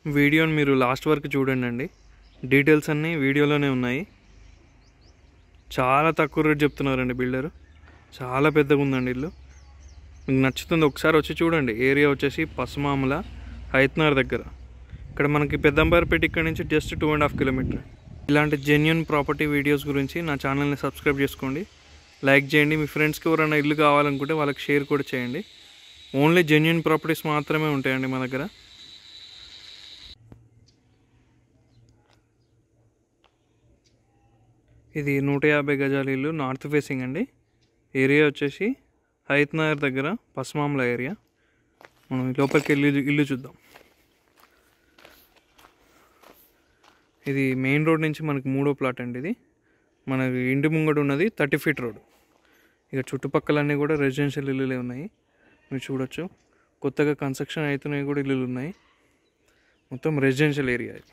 వీడియోని మీరు లాస్ట్ వరకు చూడండి అండి డీటెయిల్స్ అన్నీ వీడియోలోనే ఉన్నాయి చాలా తక్కువ రేట్ చెప్తున్నారండి బిల్డర్ చాలా పెద్దగా ఉందండి ఇల్లు మీకు నచ్చుతుంది ఒకసారి వచ్చి చూడండి ఏరియా వచ్చేసి పసుమామల హైత్నార్ దగ్గర ఇక్కడ మనకి పెద్దంబారిపేట ఇక్కడ నుంచి just two and half kilometre ఇలాంటి జెన్యున్ ప్రాపర్టీ వీడియోస్ గురించి నా ఛానల్ని సబ్స్క్రైబ్ చేసుకోండి లైక్ చేయండి మీ ఫ్రెండ్స్కి ఎవరైనా ఇల్లు కావాలనుకుంటే వాళ్ళకి షేర్ కూడా చేయండి ఓన్లీ జెన్యున్ ప్రాపర్టీస్ మాత్రమే ఉంటాయండి మా దగ్గర ఇది నూట యాభై గజాల ఇల్లు నార్త్ ఫేసింగ్ అండి ఏరియా వచ్చేసి హైత్ నగర్ దగ్గర పస్మాంల ఏరియా మనం ఈ లోపలికి వెళ్ళి ఇల్లు చూద్దాం ఇది మెయిన్ రోడ్ నుంచి మనకి మూడో ప్లాట్ అండి ఇది మనకి ఇంటి ముంగడు ఉన్నది థర్టీ ఫీట్ రోడ్ ఇక చుట్టుపక్కలన్నీ కూడా రెసిడెన్షియల్ ఇల్లులే ఉన్నాయి మీరు చూడొచ్చు కొత్తగా కన్స్ట్రక్షన్ అవుతున్నాయి కూడా ఇల్లులు ఉన్నాయి మొత్తం రెసిడెన్షియల్ ఏరియా ఇది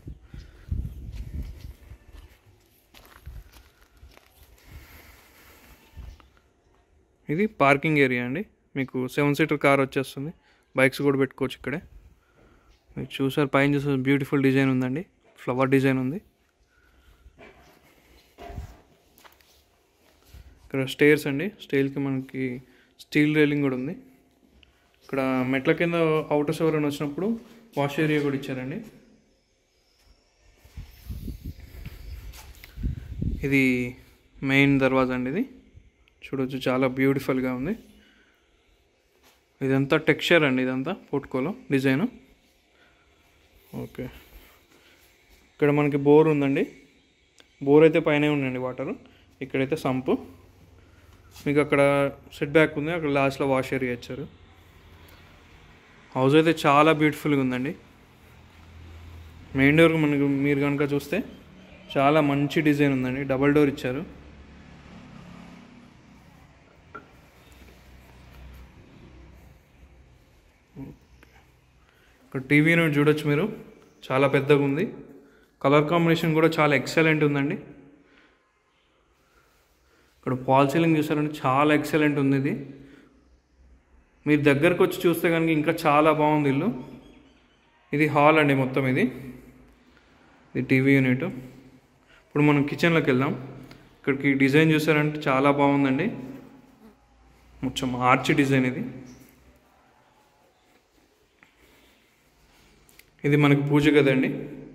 ఇది పార్కింగ్ ఏరియా అండి మీకు సెవెన్ సీటర్ కార్ వచ్చేస్తుంది బైక్స్ కూడా పెట్టుకోవచ్చు ఇక్కడే మీరు చూసారు పైన చూసారు బ్యూటిఫుల్ డిజైన్ ఉందండి ఫ్లవర్ డిజైన్ ఉంది ఇక్కడ స్టేర్స్ అండి స్టైల్కి మనకి స్టీల్ రైలింగ్ కూడా ఉంది ఇక్కడ మెట్ల కింద అవుటర్స్ ఎవరైనా వచ్చినప్పుడు వాష్ ఏరియా కూడా ఇచ్చారండి ఇది మెయిన్ దర్వాజా అండి ఇది చూడొచ్చు చాలా బ్యూటిఫుల్గా ఉంది ఇదంతా టెక్స్చర్ అండి ఇదంతా పోర్ట్కోలో డిజైన్ ఓకే ఇక్కడ మనకి బోర్ ఉందండి బోర్ అయితే పైనే ఉందండి వాటర్ ఇక్కడైతే సంపు మీకు అక్కడ సెట్ బ్యాక్ ఉంది అక్కడ లాస్ట్లో వాష్ ఏరియా ఇచ్చారు హౌస్ అయితే చాలా బ్యూటిఫుల్గా ఉందండి మెయిన్ డోర్ మనకు మీరు కనుక చూస్తే చాలా మంచి డిజైన్ ఉందండి డబల్ డోర్ ఇచ్చారు ఇక్కడ టీవీ యూనిట్ చూడొచ్చు మీరు చాలా పెద్దగా ఉంది కలర్ కాంబినేషన్ కూడా చాలా ఎక్సలెంట్ ఉందండి ఇక్కడ ఫాల్ సీలింగ్ చూసారంటే చాలా ఎక్సలెంట్ ఉంది ఇది మీరు దగ్గరకు వచ్చి చూస్తే కనుక ఇంకా చాలా బాగుంది ఇల్లు ఇది హాల్ అండి మొత్తం ఇది ఇది టీవీ యూనిట్ ఇప్పుడు మనం కిచెన్లోకి వెళ్దాం ఇక్కడికి డిజైన్ చూసారంటే చాలా బాగుందండి మొత్తం ఆర్చ్ డిజైన్ ఇది ఇది మనకి పూజ కదండి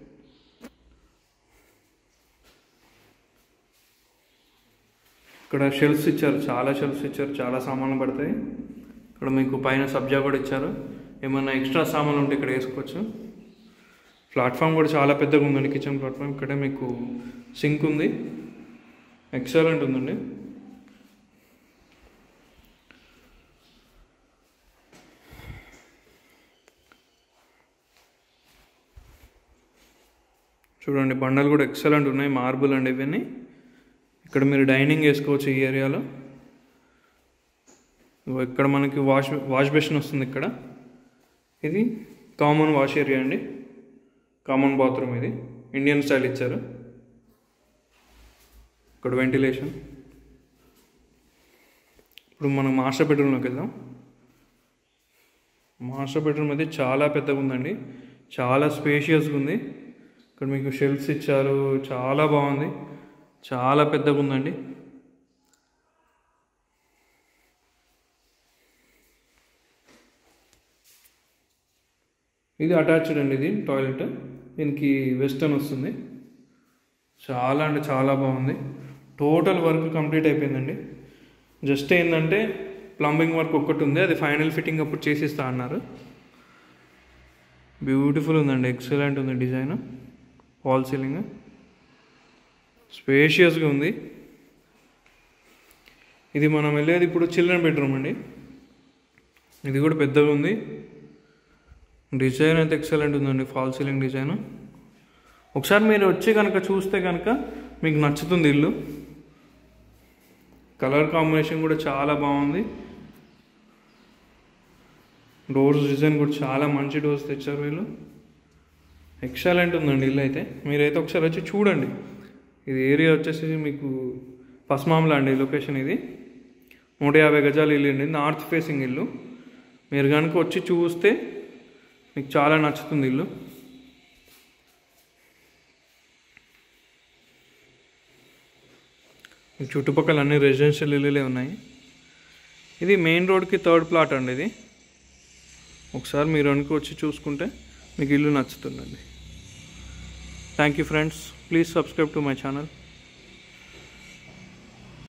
ఇక్కడ షెల్ఫ్స్ ఇచ్చారు చాలా షెల్ఫ్స్ ఇచ్చారు చాలా సామాన్లు పడతాయి ఇక్కడ మీకు పైన సబ్జా కూడా ఇచ్చారు ఏమన్నా ఎక్స్ట్రా సామాన్లు ఉంటే ఇక్కడ వేసుకోవచ్చు ప్లాట్ఫామ్ కూడా చాలా పెద్దగా ఉందండి కిచెన్ ప్లాట్ఫామ్ ఇక్కడే మీకు సింక్ ఉంది ఎక్సలెంట్ ఉందండి చూడండి బండలు కూడా ఎక్సలెంట్ ఉన్నాయి మార్బుల్ అండి ఇవన్నీ ఇక్కడ మీరు డైనింగ్ వేసుకోవచ్చు ఈ ఏరియాలో ఇగో ఇక్కడ మనకి వాష్ వాష్ బేసిన్ వస్తుంది ఇక్కడ ఇది కామన్ వాష్ ఏరియా అండి కామన్ బాత్రూమ్ ఇది ఇండియన్ స్టైల్ ఇచ్చారు ఇక్కడ వెంటిలేషన్ ఇప్పుడు మనం మాస్టర్ బెడ్రూమ్లోకి వెళ్దాం మాస్టర్ బెడ్రూమ్ అయితే చాలా పెద్దగా ఉందండి చాలా స్పేషియస్గా ఉంది ఇక్కడ మీకు షెల్ఫ్స్ ఇచ్చారు చాలా బాగుంది చాలా పెద్దగా ఉందండి ఇది అటాచ్డ్ అండి ఇది టాయిలెట్ దీనికి వెస్టర్న్ వస్తుంది చాలా అంటే చాలా బాగుంది టోటల్ వర్క్ కంప్లీట్ అయిపోయిందండి జస్ట్ ఏంటంటే ప్లంబింగ్ వర్క్ ఒక్కటి ఉంది అది ఫైనల్ ఫిట్టింగ్ అప్పుడు చేసిస్తా అన్నారు బ్యూటిఫుల్ ఉందండి ఎక్సలెంట్ ఉంది డిజైన్ వాల్ సీలింగ్ స్పేషియస్గా ఉంది ఇది మనం వెళ్ళేది ఇప్పుడు చిల్డ్రన్ బెడ్రూమ్ అండి ఇది కూడా పెద్దగా ఉంది డిజైన్ అయితే ఎక్సలెంట్ ఉందండి ఫాల్ సీలింగ్ డిజైన్ ఒకసారి మీరు వచ్చి కనుక చూస్తే కనుక మీకు నచ్చుతుంది ఇల్లు కలర్ కాంబినేషన్ కూడా చాలా బాగుంది డోర్స్ డిజైన్ కూడా చాలా మంచి డోర్స్ తెచ్చారు వీళ్ళు ఎక్సలెంట్ ఉందండి ఇల్లు అయితే మీరైతే ఒకసారి వచ్చి చూడండి ఇది ఏరియా వచ్చేసి మీకు పస్మాంలా అండి లొకేషన్ ఇది నూట యాభై గజాలు ఇల్లు అండి నార్త్ ఫేసింగ్ ఇల్లు మీరు కనుక వచ్చి చూస్తే మీకు చాలా నచ్చుతుంది ఇల్లు ఈ చుట్టుపక్కల అన్ని రెసిడెన్షియల్ ఇల్లులే ఉన్నాయి ఇది మెయిన్ రోడ్కి థర్డ్ ప్లాట్ అండి ఇది ఒకసారి మీరు వెనక్కి వచ్చి చూసుకుంటే మీకు ఇల్లు నచ్చుతుందండి thank you friends please subscribe to my channel